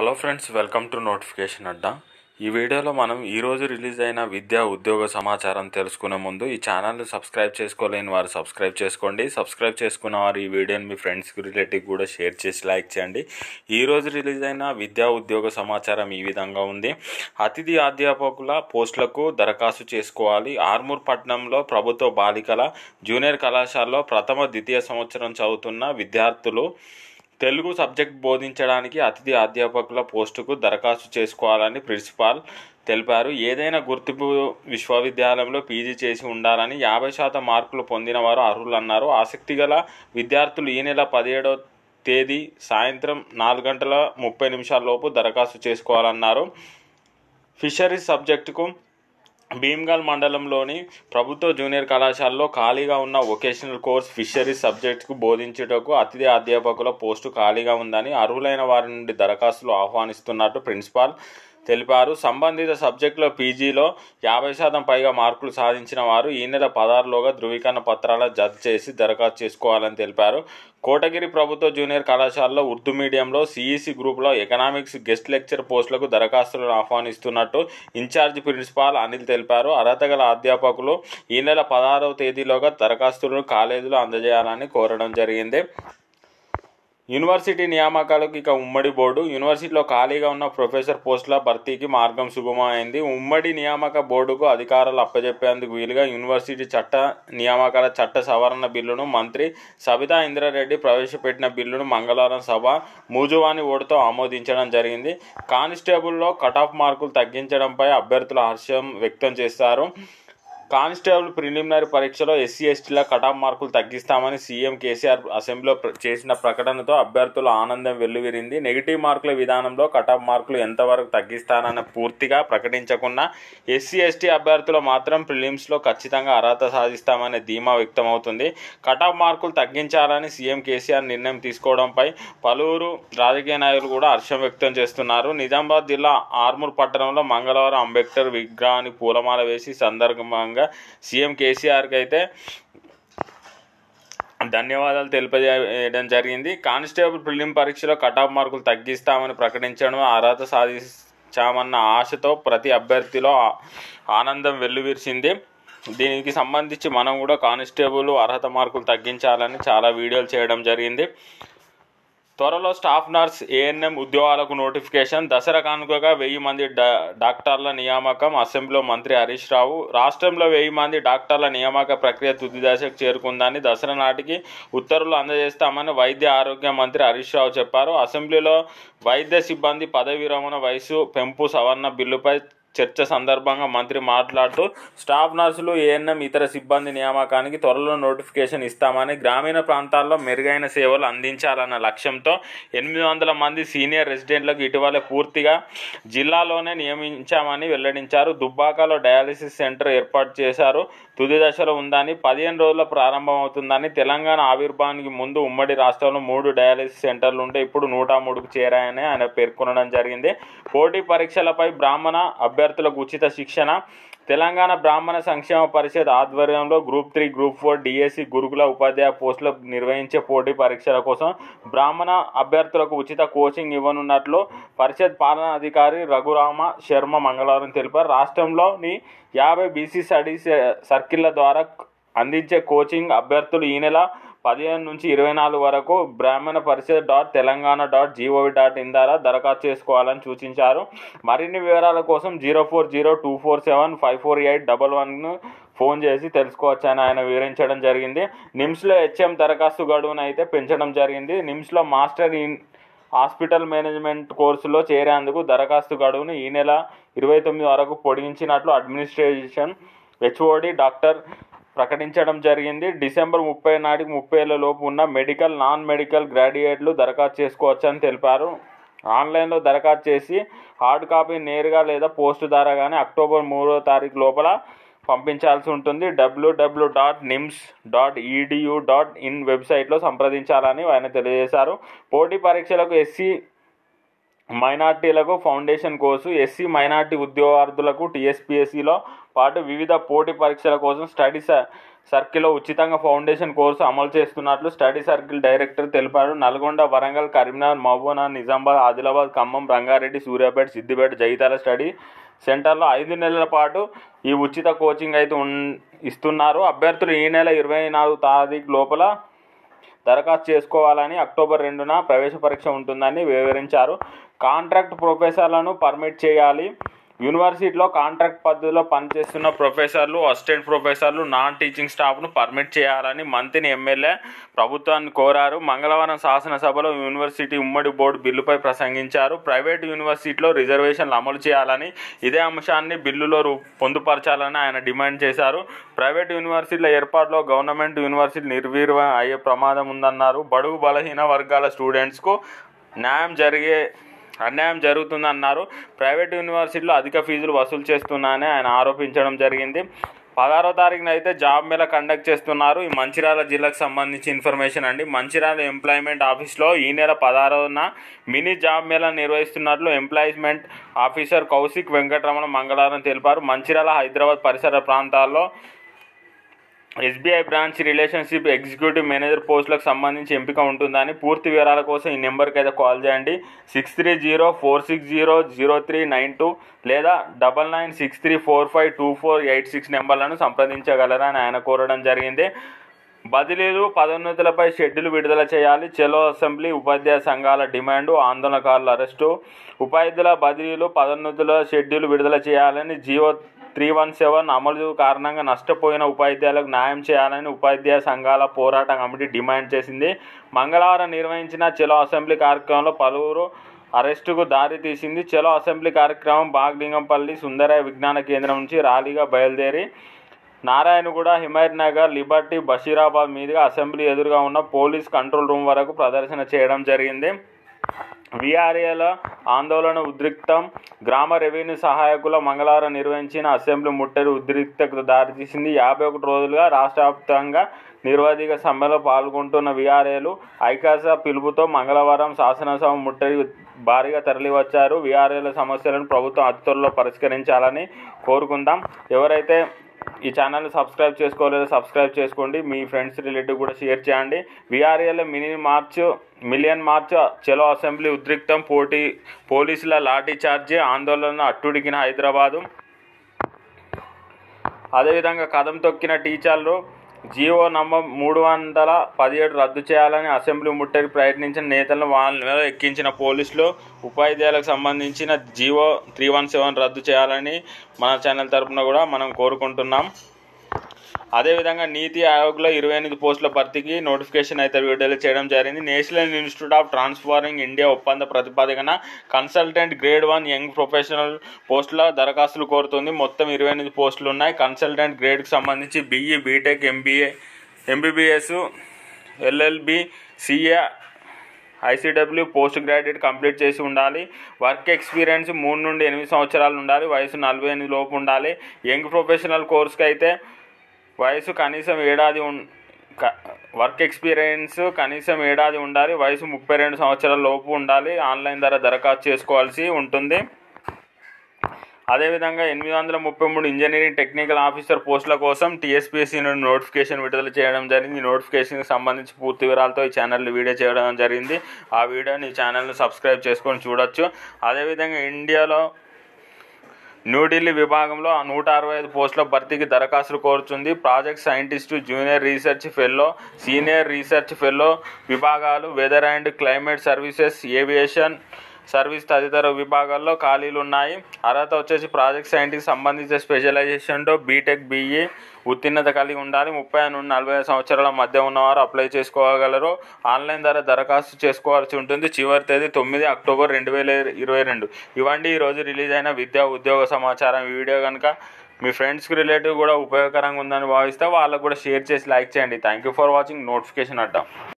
hello friends welcome to notification Adda ఈ వీడియోలో మనం ఈరోజు రిలీజ్ అయిన విద్యా ఉద్యోగ సమాచారం తెలుసుకునే ముందు ఈ ఛానల్ని సబ్స్క్రైబ్ చేసుకోలేని వారు సబ్స్క్రైబ్ చేసుకోండి సబ్స్క్రైబ్ చేసుకున్న వారు ఈ వీడియోని మీ ఫ్రెండ్స్కి రిలేటివ్ కూడా షేర్ చేసి లైక్ చేయండి ఈరోజు రిలీజ్ అయిన విద్యా ఉద్యోగ సమాచారం ఈ విధంగా ఉంది అతిథి అధ్యాపకుల పోస్టులకు దరఖాస్తు చేసుకోవాలి ఆర్మూర్ పట్టణంలో ప్రభుత్వ బాలికల జూనియర్ కళాశాలలో ప్రథమ ద్వితీయ సంవత్సరం చదువుతున్న విద్యార్థులు తెలుగు సబ్జెక్ట్ బోధించడానికి అతిథి అధ్యాపకుల పోస్టుకు దరఖాస్తు చేసుకోవాలని ప్రిన్సిపాల్ తెలిపారు ఏదైనా గుర్తింపు విశ్వవిద్యాలయంలో పీజీ చేసి ఉండాలని యాభై శాతం మార్కులు పొందిన వారు అర్హులన్నారు ఆసక్తి గల విద్యార్థులు ఈ నెల పదిహేడవ తేదీ సాయంత్రం నాలుగు గంటల ముప్పై నిమిషాల లోపు దరఖాస్తు చేసుకోవాలన్నారు ఫిషరీస్ సబ్జెక్టుకు భీమ్గల్ మండలంలోని ప్రభుత్వ జూనియర్ కళాశాలలో ఖాళీగా ఉన్న వొకేషనల్ కోర్స్ ఫిషరీస్ సబ్జెక్టుకు బోధించుటకు అతిథి అధ్యాపకుల పోస్టు ఖాళీగా ఉందని అర్హులైన వారి నుండి దరఖాస్తులు ఆహ్వానిస్తున్నట్టు ప్రిన్సిపాల్ తెలిపారు సంబంధిత సబ్జెక్టులో పీజీలో యాభై శాతం పైగా మార్కులు సాధించిన వారు ఈ నెల పదహారులోగా ధృవీకరణ పత్రాల జత చేసి దరఖాస్తు చేసుకోవాలని తెలిపారు కోటగిరి ప్రభుత్వ జూనియర్ కళాశాలలో ఉర్దూ మీడియంలో సిఈసి గ్రూప్లో ఎకనామిక్స్ గెస్ట్ లెక్చర్ పోస్టులకు దరఖాస్తులను ఆహ్వానిస్తున్నట్టు ఇన్ఛార్జ్ ప్రిన్సిపాల్ అనిల్ తెలిపారు అర్హత గల అధ్యాపకులు ఈ నెల పదహారవ తేదీలోగా దరఖాస్తులను కాలేజీలో అందజేయాలని కోరడం జరిగింది యూనివర్సిటీ నియామకాలకు ఇక ఉమ్మడి బోర్డు యూనివర్సిటీలో ఖాళీగా ఉన్న ప్రొఫెసర్ పోస్టుల భర్తీకి మార్గం సుగమమైంది ఉమ్మడి నియామక బోర్డుకు అధికారాలు అప్పజెప్పేందుకు వీలుగా యూనివర్సిటీ చట్ట నియామకాల చట్ట సవరణ బిల్లును మంత్రి సబితా ఇంద్రారెడ్డి ప్రవేశపెట్టిన బిల్లును మంగళవారం సభ మూజువాని ఓటుతో ఆమోదించడం జరిగింది కానిస్టేబుల్లో కట్ ఆఫ్ మార్కులు తగ్గించడంపై అభ్యర్థులు హర్షం వ్యక్తం చేశారు కానిస్టేబుల్ ప్రిలిమినరీ పరీక్షలో ఎస్సీ ఎస్టీల కటాఫ్ మార్కులు తగ్గిస్తామని సీఎం కేసీఆర్ అసెంబ్లీలో ప్ర- చేసిన ప్రకటనతో అభ్యర్థుల ఆనందం వెల్లువిరింది నెగిటివ్ మార్కుల విధానంలో కటాఫ్ మార్కులు ఎంతవరకు తగ్గిస్తారన్న పూర్తిగా ప్రకటించకుండా ఎస్సీ ఎస్టీ అభ్యర్థులు మాత్రం ప్రిలిమ్స్లో ఖచ్చితంగా అర్హత సాధిస్తామనే ధీమా వ్యక్తమవుతుంది కటాఫ్ మార్కులు తగ్గించాలని సీఎం కేసీఆర్ నిర్ణయం తీసుకోవడంపై పలువురు రాజకీయ నాయకులు కూడా హర్షం వ్యక్తం చేస్తున్నారు నిజామాబాద్ జిల్లా ఆర్మూర్ పట్టణంలో మంగళవారం అంబేద్కర్ విగ్రహానికి పూలమాల వేసి సందర్భంగా సీఎం కేసీఆర్కి అయితే ధన్యవాదాలు తెలియజేయడం జరిగింది కానిస్టేబుల్ ప్రిలిమ్ పరీక్షలో కటాఫ్ మార్కులు తగ్గిస్తామని ప్రకటించడం అర్హత సాధించామన్న ఆశతో ప్రతి అభ్యర్థిలో ఆ- ఆనందం వెల్లువిరిసింది దీనికి సంబంధించి మనం కూడా కానిస్టేబుల్ అర్హత మార్కులు తగ్గించాలని చాలా వీడియోలు చేయడం జరిగింది త్వరలో స్టాఫ్ నర్స్ ఏఎన్ఎం ఉద్యోగాలకు నోటిఫికేషన్ దసరా కానుకగా వెయ్యి మంది డా డాక్టర్ల నియామకం అసెంబ్లీలో మంత్రి హరీష్ రావు రాష్ట్రంలో వెయ్యి మంది డాక్టర్ల నియామక ప్రక్రియ తుది దశకు చేరుకుందని దసరా నాటికి ఉత్తర్వులు అందజేస్తామని వైద్య ఆరోగ్య మంత్రి హరీష్ రావు చెప్పారు అసెంబ్లీలో వైద్య సిబ్బంది పదవి విరమణ వయసు పెంపు సవరణ బిల్లుపై చర్చ సందర్భంగా మంత్రి మాట్లాడుతూ స్టాఫ్ నర్సులు ఏఎన్ఎం ఇతర సిబ్బంది నియామకానికి త్వరలో నోటిఫికేషన్ ఇస్తామని గ్రామీణ ప్రాంతాల్లో మెరుగైన సేవలు అందించాలన్న లక్ష్యంతో ఎనిమిది వందల మంది సీనియర్ రెసిడెంట్లకు ఇటీవల పూర్తిగా జిల్లాలోనే నియమించామని వెల్లడించారు దుబ్బాకలో డయాలసిస్ సెంటర్ ఏర్పాటు చేశారు తుది దశలో ఉందని పదిహేను రోజుల్లో ప్రారంభమవుతుందని తెలంగాణ ఆవిర్భావానికి ముందు ఉమ్మడి రాష్ట్రంలో మూడు డయాలసిస్ సెంటర్లు ఉంటే ఇప్పుడు నూట మూడుకు చేరాయని ఆయన పేర్కొనడం జరిగింది పోటీ పరీక్షలపై బ్రాహ్మణ అభ్యర్థులకు ఉచిత శిక్షణ తెలంగాణ బ్రాహ్మణ సంక్షేమ పరిషత్ ఆధ్వర్యంలో group three group four DSC గురుకుల ఉపాధ్యాయ పోస్టులు నిర్వహించే పోటీ పరీక్షల కోసం బ్రాహ్మణ అభ్యర్థులకు ఉచిత కోచింగ్ ఇవ్వనున్నట్లు పరిషత్ పాలనా అధికారి రఘురామ శర్మ మంగళవారం తెలిపారు రాష్ట్రంలోని యాభై బీసీ స్టడీస్ సర్కిళ్ల ద్వారా అందించే కోచింగ్ అభ్యర్థులు ఈ నెల పదిహేను నుంచి ఇరవై నాలుగు వరకు Brahmana Parishad dot Telangana dot G O V dot in ద్వారా దరఖాస్తు చేసుకోవాలని సూచించారు మరిన్ని వివరాల కోసం zero four zero two four seven five four eight double వన్ను ఫోన్ చేసి తెలుసుకోవచ్చని ఆయన వివరించడం జరిగింది నిమ్స్లో హెచ్ఎం దరఖాస్తు గడువును అయితే పెంచడం జరిగింది నిమ్స్లో మాస్టర్ ఇన్ హాస్పిటల్ మేనేజ్మెంట్ కోర్సులో చేరేందుకు దరఖాస్తు గడువును ఈ నెల ఇరవై తొమ్మిది వరకు పొడిగించినట్లు అడ్మినిస్ట్రేషన్ హెచ్ఓడి డాక్టర్ ప్రకటించడం జరిగింది డిసెంబర్ ముప్పై నాటికి ముప్పై ఏళ్ళ లోపు ఉన్న మెడికల్ నాన్ మెడికల్ గ్రాడ్యుయేట్లు దరఖాస్తు చేసుకోవచ్చని తెలిపారు ఆన్లైన్లో దరఖాస్తు చేసి హార్డ్ కాపీ నేరుగా లేదా పోస్ట్ ద్వారా కానీ అక్టోబర్ మూడో తారీఖు లోపల పంపించాల్సి ఉంటుంది W W dot NIMS dot E D U dot in వెబ్సైట్లో సంప్రదించాలని ఆయన తెలియజేశారు పోటీ పరీక్షలకు ఎస్సీ మైనార్టీలకు ఫౌండేషన్ కోర్సు ఎస్సీ మైనార్టీ ఉద్యోగార్థులకు టీఎస్పీఎస్సీలో పాటు వివిధ పోటీ పరీక్షల కోసం స్టడీ స- సర్కిల్లో ఉచితంగా ఫౌండేషన్ కోర్సు అమలు చేస్తున్నట్లు స్టడీ సర్కిల్ డైరెక్టర్ తెలిపారు నల్గొండ వరంగల్ కరీంనగర్ మహబూబ్నగర్ నిజామాబాద్ ఆదిలాబాద్ ఖమ్మం రంగారెడ్డి సూర్యాపేట సిద్దిపేట జగిత్యాల స్టడీ సెంటర్లో ఐదు నెలల పాటు ఈ ఉచిత కోచింగ్ అయితే ఉన్ ఇస్తున్నారు అభ్యర్థులు ఈ నెల ఇరవై నాలుగు తారీఖు లోపల దరఖాస్తు చేసుకోవాలని అక్టోబర్ రెండున ప్రవేశ పరీక్ష ఉంటుందని వివరించారు కాంట్రాక్ట్ ప్రొఫెసర్లను పర్మిట్ చేయాలి యూనివర్సిటీలో కాంట్రాక్ట్ పద్ధతిలో పనిచేస్తున్న ప్రొఫెసర్లు అసిస్టెంట్ ప్రొఫెసర్లు నాన్ టీచింగ్ స్టాఫ్ను పర్మిట్ చేయాలని మంత్రిని ఎమ్మెల్యే ప్రభుత్వాన్ని కోరారు మంగళవారం శాసనసభలో యూనివర్సిటీ ఉమ్మడి బోర్డు బిల్లుపై ప్రసంగించారు ప్రైవేటు యూనివర్సిటీలో రిజర్వేషన్లు అమలు చేయాలని ఇదే అంశాన్ని బిల్లులో రూ పొందుపరచాలని ఆయన డిమాండ్ చేశారు ప్రైవేట్ యూనివర్సిటీల ఏర్పాటులో గవర్నమెంట్ యూనివర్సిటీ నిర్వీర్యం అయ్యే ప్రమాదం ఉందన్నారు బడుగు బలహీన వర్గాల స్టూడెంట్స్కు న్యాయం జరిగే అన్యాయం జరుగుతుందన్నారు ప్రైవేట్ యూనివర్సిటీలో అధిక ఫీజులు వసూలు చేస్తున్నానని ఆయన ఆరోపించడం జరిగింది పదహారో తారీఖున అయితే జాబ్ మేళ కండక్ట్ చేస్తున్నారు ఈ మంచిర్యాల జిల్లాకు సంబంధించి ఇన్ఫర్మేషన్ అండి మంచిర్యాల ఎంప్లాయ్మెంట్ ఆఫీస్లో ఈ నెల పదహారున మినీ జాబ్ మేళ నిర్వహిస్తున్నట్లు ఎంప్లాయ్మెంట్ ఆఫీసర్ కౌశిక్ వెంకటరమణ మంగళవారం తెలిపారు మంచిర్యాల హైదరాబాద్ పరిసర ప్రాంతాల్లో SBI branch relationship executive manager పోస్టులకు సంబంధించి ఎంపిక ఉంటుందని పూర్తి వివరాల కోసం ఈ నెంబర్కి అయితే కాల్ చేయండి six three zero four six zero zero three nine two లేదా double nine six three four five two four eight six నెంబర్లను సంప్రదించగలరని ఆయన కోరడం జరిగింది బదిలీలు పదోన్నతులపై షెడ్యూల్ విడుదల చేయాలి చెలో అసెంబ్లీ ఉపాధ్యాయ సంఘాల డిమాండు ఆందోళనకారుల అరెస్టు ఉపాధ్యాయుల బదిలీలు పదోన్నతుల షెడ్యూల్ విడుదల చేయాలని జియో త్రీ వన్ సెవెన్ అమలు కారణంగా నష్టపోయిన ఉపాధ్యాయులకు న్యాయం చేయాలని ఉపాధ్యాయ సంఘాల పోరాట కమిటీ డిమాండ్ చేసింది మంగళవారం నిర్వహించిన చెలో అసెంబ్లీ కార్యక్రమంలో పలువురు అరెస్టుకు దారి తీసింది చెలో అసెంబ్లీ కార్యక్రమం బాగ్లింగంపల్లి సుందరయ్య విజ్ఞాన కేంద్రం నుంచి ర్యాలీగా బయలుదేరి నారాయణగూడ హిమాయత్ నగర్ లిబర్టీ బషీరాబాద్ మీదుగా అసెంబ్లీ ఎదురుగా ఉన్న పోలీస్ కంట్రోల్ రూమ్ వరకు ప్రదర్శన చేయడం జరిగింది విఆర్ఏల ఆందోళన ఉద్రిక్తం గ్రామ రెవెన్యూ సహాయకుల మంగళవారం నిర్వహించిన అసెంబ్లీ ముట్టడి ఉద్రిక్తకు దారితీసింది యాభై ఒకటి రోజులుగా రాష్ట్ర వ్యాప్తంగా నిర్వాధిక సమ్మెలో పాల్గొంటున్న విఆర్ఏలు ఐకాస పిలుపుతో మంగళవారం శాసనసభ ముట్టడి భారీగా తరలివచ్చారు విఆర్ఏల సమస్యలను ప్రభుత్వం అతి త్వరలో పరిష్కరించాలని కోరుకుందాం ఎవరైతే ఈ ఛానల్ని సబ్స్క్రైబ్ చేసుకోలేదో సబ్స్క్రైబ్ చేసుకోండి మీ ఫ్రెండ్స్ రిలేటివ్ కూడా షేర్ చేయండి విఆర్ఏల మినీ మార్చ్ మిలియన్ మార్చ్ చెలో అసెంబ్లీ ఉద్రిక్తం పోటీ పోలీసుల లాఠీ చార్జీ ఆందోళన అట్టుడికిన హైదరాబాదు అదేవిధంగా కదం తొక్కిన టీచర్లు జీవో నంబర్ మూడు వందల పదిహేడు రద్దు చేయాలని అసెంబ్లీ ముట్టడి ప్రయత్నించిన నేతలను వాళ్ళ మీద ఎక్కించిన పోలీసులు ఉపాధ్యాయులకు సంబంధించిన జీవో త్రీ వన్ సెవెన్ రద్దు చేయాలని మన ఛానల్ తరపున కూడా మనం కోరుకుంటున్నాం అదేవిధంగా నీతి ఆయోగ్లో ఇరవై ఎనిమిది పోస్టుల భర్తీకి నోటిఫికేషన్ అయితే విడుదల చేయడం జరిగింది national institute of transforming India ఒప్పంద ప్రతిపాదన consultant grade one young professional పోస్టుల దరఖాస్తులు కోరుతుంది మొత్తం ఇరవై ఎనిమిది పోస్టులు ఉన్నాయి కన్సల్టెంట్ గ్రేడ్కి సంబంధించి BE BTech MBA MBBS LLB CA ICW post graduate complete చేసి ఉండాలి వర్క్ ఎక్స్పీరియన్స్ మూడు నుండి ఎనిమిది సంవత్సరాలు ఉండాలి వయసు నలభై ఎనిమిది లోపు ఉండాలి యంగ్ ప్రొఫెషనల్ కోర్స్కి అయితే వయసు కనీసం ఏడాది ఉన్ క- వర్క్ ఎక్స్పీరియన్స్ కనీసం ఏడాది ఉండాలి వయసు ముప్పై రెండు సంవత్సరాల లోపు ఉండాలి ఆన్లైన్ ద్వారా దరఖాస్తు చేసుకోవాల్సి ఉంటుంది అదేవిధంగా ఎనిమిది వందల ముప్పై మూడు ఇంజనీరింగ్ టెక్నికల్ ఆఫీసర్ పోస్టుల కోసం టీఎస్పీఎస్సీ నుండి నోటిఫికేషన్ విడుదల చేయడం జరిగింది ఈ నోటిఫికేషన్కి సంబంధించి పూర్తి వివరాలతో ఈ ఛానల్ వీడియో చేయడం జరిగింది ఆ వీడియోని ఈ ఛానల్ని సబ్స్క్రైబ్ చేసుకొని చూడొచ్చు అదేవిధంగా ఇండియాలో న్యూఢిల్లీ విభాగంలో నూట అరవై ఐదు పోస్టుల భర్తీకి దరఖాస్తులు కోరుతుంది project scientist junior research fellow senior research fellow విభాగాలు weather and climate services aviation service తదితర విభాగాల్లో ఖాళీలు ఉన్నాయి అర్హత వచ్చేసి ప్రాజెక్ట్ సైంటిస్ట్ సంబంధించిన స్పెషలైజేషన్తో బీటెక్ బీఈ ఉత్తీర్ణత కలిగి ఉండాలి ముప్పై నుండి నలభై ఐదు సంవత్సరాల మధ్య ఉన్నవారు అప్లై చేసుకోగలరు ఆన్లైన్ ద్వారా దరఖాస్తు చేసుకోవాల్సి ఉంటుంది చివరి తేదీ తొమ్మిది అక్టోబర్ రెండు వేల ఇరవై రెండు ఇవ్వండి ఈరోజు రిలీజ్ అయిన విద్యా ఉద్యోగ సమాచారం ఈ వీడియో కనుక మీ ఫ్రెండ్స్కి రిలేటివ్ కూడా ఉపయోగకరంగా ఉందని భావిస్తే వాళ్ళకు కూడా షేర్ చేసి లైక్ చేయండి thank you for watching notification Adda